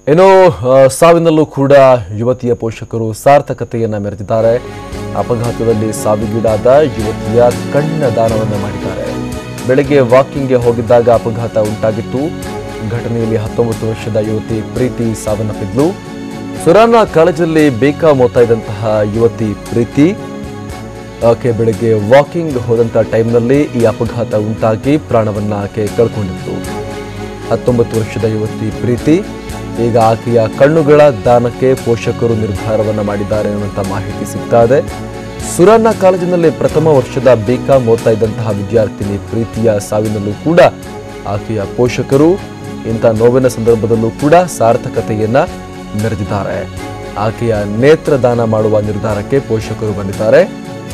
ಏನೋ ಆ, ಸಾವಿನಲ್ಲೂ ಕೂಡ ಯುವತಿಯ ಪೋಷಕರು ಸಾರ್ಥಕತೆಯನ್ನ ಮೆರೆದಿದ್ದಾರೆ ಅಪಘಾತದಲ್ಲಿ ಸಾವಿಗೀಡಾದ ಯುವತಿಯ ಕಣ್ಣ ದಾನವನ್ನ ಮಾಡಿದ್ದಾರೆ ಬೆಳಗ್ಗೆ ವಾಕಿಂಗ್ಗೆ ಹೋಗಿದ್ದಾಗ ಅಪಘಾತ ಉಂಟಾಗಿತ್ತು ಘಟನೆಯಲ್ಲಿ ಹತ್ತೊಂಬತ್ತು ವರ್ಷದ ಯುವತಿ ಪ್ರೀತಿ ಸಾವನ್ನಪ್ಪಿದ್ಲು ಸುರಾನ ಕಾಲೇಜಲ್ಲಿ ಬೇಕಾ ಓದ್ತಾ ಇದ್ದಂತಹ ಯುವತಿ ಪ್ರೀತಿ ಆಕೆ ಬೆಳಗ್ಗೆ ವಾಕಿಂಗ್ ಹೋದಂಥ ಟೈಮ್ನಲ್ಲಿ ಈ ಅಪಘಾತ ಉಂಟಾಗಿ ಪ್ರಾಣವನ್ನ ಆಕೆ ಕಳ್ಕೊಂಡಿತ್ತು ಹತ್ತೊಂಬತ್ತು ವರ್ಷದ ಯುವತಿ ಪ್ರೀತಿ ಈಗ ಆಕೆಯ ಕಣ್ಣುಗಳ ದಾನಕ್ಕೆ ಪೋಷಕರು ನಿರ್ಧಾರವನ್ನ ಮಾಡಿದ್ದಾರೆ ಅನ್ನುವಂಥ ಮಾಹಿತಿ ಸಿಗ್ತಾ ಇದೆ ಸುರನ್ನ ಕಾಲೇಜಿನಲ್ಲಿ ಪ್ರಥಮ ವರ್ಷದ ಬಿಕಾಂ ಓದ್ತಾ ಇದ್ದಂತಹ ವಿದ್ಯಾರ್ಥಿನಿ ಪ್ರೀತಿಯ ಸಾವಿನಲ್ಲೂ ಕೂಡ ಆಕೆಯ ಪೋಷಕರು ಇಂಥ ನೋವಿನ ಸಂದರ್ಭದಲ್ಲೂ ಕೂಡ ಸಾರ್ಥಕತೆಯನ್ನ ಮೆರೆದಿದ್ದಾರೆ ಆಕೆಯ ನೇತ್ರದಾನ ಮಾಡುವ ನಿರ್ಧಾರಕ್ಕೆ ಪೋಷಕರು ಬಂದಿದ್ದಾರೆ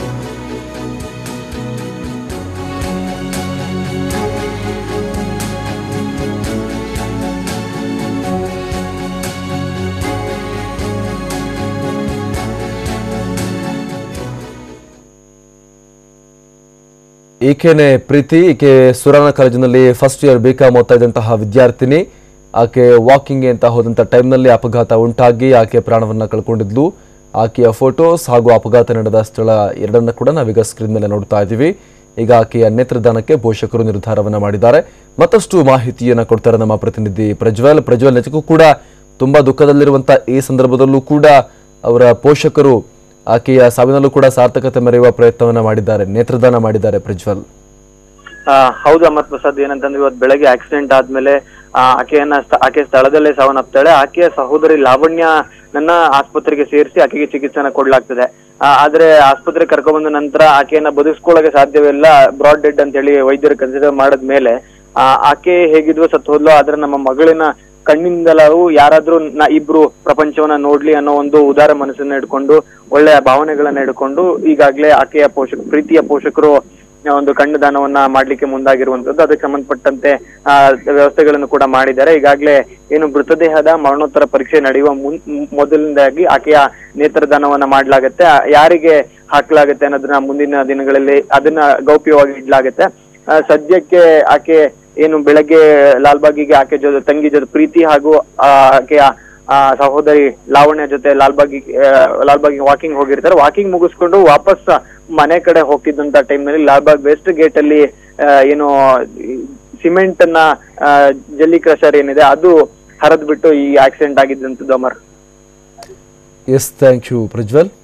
ಈಕೆನೆ ಪ್ರೀತಿ ಈಕೆ ಸುರಾನ ಕಾಲೇಜಿನಲ್ಲಿ ಫಸ್ಟ್ ಇಯರ್ ಬಿಕಾಂ ಓದ್ತಾ ಇದ್ದಂತಹ ವಿದ್ಯಾರ್ಥಿನಿ ಆಕೆ ವಾಕಿಂಗ್ ಅಂತ ಹೋದಂಥ ಟೈಮ್ನಲ್ಲಿ ಅಪಘಾತ ಉಂಟಾಗಿ ಆಕೆ ಪ್ರಾಣವನ್ನ ಕಳ್ಕೊಂಡಿದ್ಲು ಆಕೆಯ ಫೋಟೋಸ್ ಹಾಗೂ ಅಪಘಾತ ನಡೆದ ಸ್ಥಳ ಎರಡನ್ನ ಕೂಡ ನಾವೀಗ ಸ್ಕ್ರೀನ್ ಮೇಲೆ ನೋಡ್ತಾ ಇದ್ದೀವಿ ಈಗ ಆಕೆಯ ನೇತ್ರದಾನಕ್ಕೆ ಪೋಷಕರು ನಿರ್ಧಾರವನ್ನ ಮಾಡಿದ್ದಾರೆ ಮತ್ತಷ್ಟು ಮಾಹಿತಿಯನ್ನ ಕೊಡ್ತಾರೆ ನಮ್ಮ ಪ್ರತಿನಿಧಿ ಪ್ರಜ್ವಲ್ ಪ್ರಜ್ವಲ್ ನಿಜಕ್ಕೂ ಕೂಡ ತುಂಬಾ ದುಃಖದಲ್ಲಿರುವಂತ ಈ ಸಂದರ್ಭದಲ್ಲೂ ಕೂಡ ಅವರ ಪೋಷಕರು ಆಕೆಯ ಸಾವಿನಲ್ಲೂ ಕೂಡ ಸಾರ್ಥಕತೆ ಮೆರೆಯುವ ಪ್ರಯತ್ನವನ್ನ ಮಾಡಿದ್ದಾರೆ ನೇತ್ರದಾನ ಮಾಡಿದ್ದಾರೆ ಪ್ರಜ್ವಲ್ ಆ, ಹೌದು ಅಮರ್ ಪ್ರಸಾದ್ ಏನಂತಂದ್ರೆ ಇವತ್ತು ಬೆಳಗ್ಗೆ ಆಕ್ಸಿಡೆಂಟ್ ಆದ್ಮೇಲೆ ಆ, ಆಕೆಯನ್ನ ಸ್ಥ- ಆಕೆ ಸ್ಥಳದಲ್ಲೇ ಸಾವನ್ನಪ್ತಾಳೆ ಆಕೆಯ ಸಹೋದರಿ ಲಾವಣ್ಯ ನನ್ನ ಆಸ್ಪತ್ರೆಗೆ ಸೇರಿಸಿ ಆಕೆಗೆ ಚಿಕಿತ್ಸೆನ ಕೊಡ್ಲಾಗ್ತದೆ ಆ, ಆದ್ರೆ ಆಸ್ಪತ್ರೆಗೆ ಕರ್ಕೊಂಡ್ಬಂದ ನಂತರ ಆಕೆಯನ್ನ ಬದುಕಿಸ್ಕೊಳ್ಳೋಕೆ ಸಾಧ್ಯವಿಲ್ಲ ಬ್ರಾಡ್ ಡೆಡ್ ಅಂತ ಹೇಳಿ ವೈದ್ಯರು ಕನ್ಸಿಡರ್ ಮಾಡಿದ್ಮೇಲೆ ಆ, ಆಕೆ ಹೇಗಿದ್ವೋ ಸತ್ತು ಹೋದ್ಲು ಆದ್ರೆ ನಮ್ಮ ಮಗಳಿನ ಕಣ್ಣಿಂದಲೂ ಯಾರಾದ್ರೂ ನ ಇಬ್ರು ಪ್ರಪಂಚವನ್ನ ನೋಡ್ಲಿ ಅನ್ನೋ ಒಂದು ಉದಾರ ಮನಸ್ಸನ್ನ ಇಟ್ಕೊಂಡು ಒಳ್ಳೆಯ ಭಾವನೆಗಳನ್ನ ಇಟ್ಕೊಂಡು ಈಗಾಗ್ಲೇ ಆಕೆಯ ಪೋಷಕ ಪ್ರೀತಿಯ ಪೋಷಕರು ಆ, ಒಂದು ಕಣ್ಣು ದಾನವನ್ನ ಮಾಡ್ಲಿಕ್ಕೆ ಮುಂದಾಗಿರುವಂತದ್ದು ಅದಕ್ಕೆ ಸಂಬಂಧಪಟ್ಟಂತೆ ಆ, ವ್ಯವಸ್ಥೆಗಳನ್ನು ಕೂಡ ಮಾಡಿದ್ದಾರೆ ಈಗಾಗಲೇ ಏನು ಮೃತದೇಹದ ಮರಣೋತ್ತರ ಪರೀಕ್ಷೆ ನಡೆಯುವ ಮುನ್ ಮೊದಲನೇದಾಗಿ ಆಕೆಯ ನೇತ್ರದಾನವನ್ನ ಮಾಡ್ಲಾಗತ್ತೆ ಆ, ಯಾರಿಗೆ ಹಾಕ್ಲಾಗತ್ತೆ ಅನ್ನೋದನ್ನ ಮುಂದಿನ ದಿನಗಳಲ್ಲಿ ಅದನ್ನ ಗೌಪ್ಯವಾಗಿ ಇಡ್ಲಾಗತ್ತೆ ಆ, ಸದ್ಯಕ್ಕೆ ಆಕೆ ಏನು ಬೆಳಗ್ಗೆ ಲಾಲ್ಬಾಗಿಗೆ ಆಕೆ ಜೊತೆ ತಂಗಿ ಜೊತೆ ಪ್ರೀತಿ ಹಾಗೂ ಆ, ಆಕೆಯ ಆ, ಸಹೋದರಿ ಲಾವಣ್ಯ ಜೊತೆ ಲಾಲ್ಬಾಗಿ ಆ, ಲಾಲ್ಬಾಗಿಗೆ ವಾಕಿಂಗ್ ಹೋಗಿರ್ತಾರೆ ವಾಕಿಂಗ್ ಮುಗಿಸ್ಕೊಂಡು ವಾಪಸ್ ಮನೆ ಕಡೆ ಹೋಗ್ತಿದ್ದಂತ ಟೈಮ್ ನಲ್ಲಿ ಲಾಲ್ಬಾಗ್ ವೆಸ್ಟ್ ಗೇಟ್ ಅಲ್ಲಿ ಆ, ಏನು ಸಿಮೆಂಟ್ ಅನ್ನ ಆ, ಜಲ್ಲಿ ಕ್ರಷರ್ ಏನಿದೆ ಅದು ಹರಿದ್ಬಿಟ್ಟು ಈ ಆಕ್ಸಿಡೆಂಟ್ ಆಗಿದ್ದಂಥದ್ದು Amar yes thank you Prajwal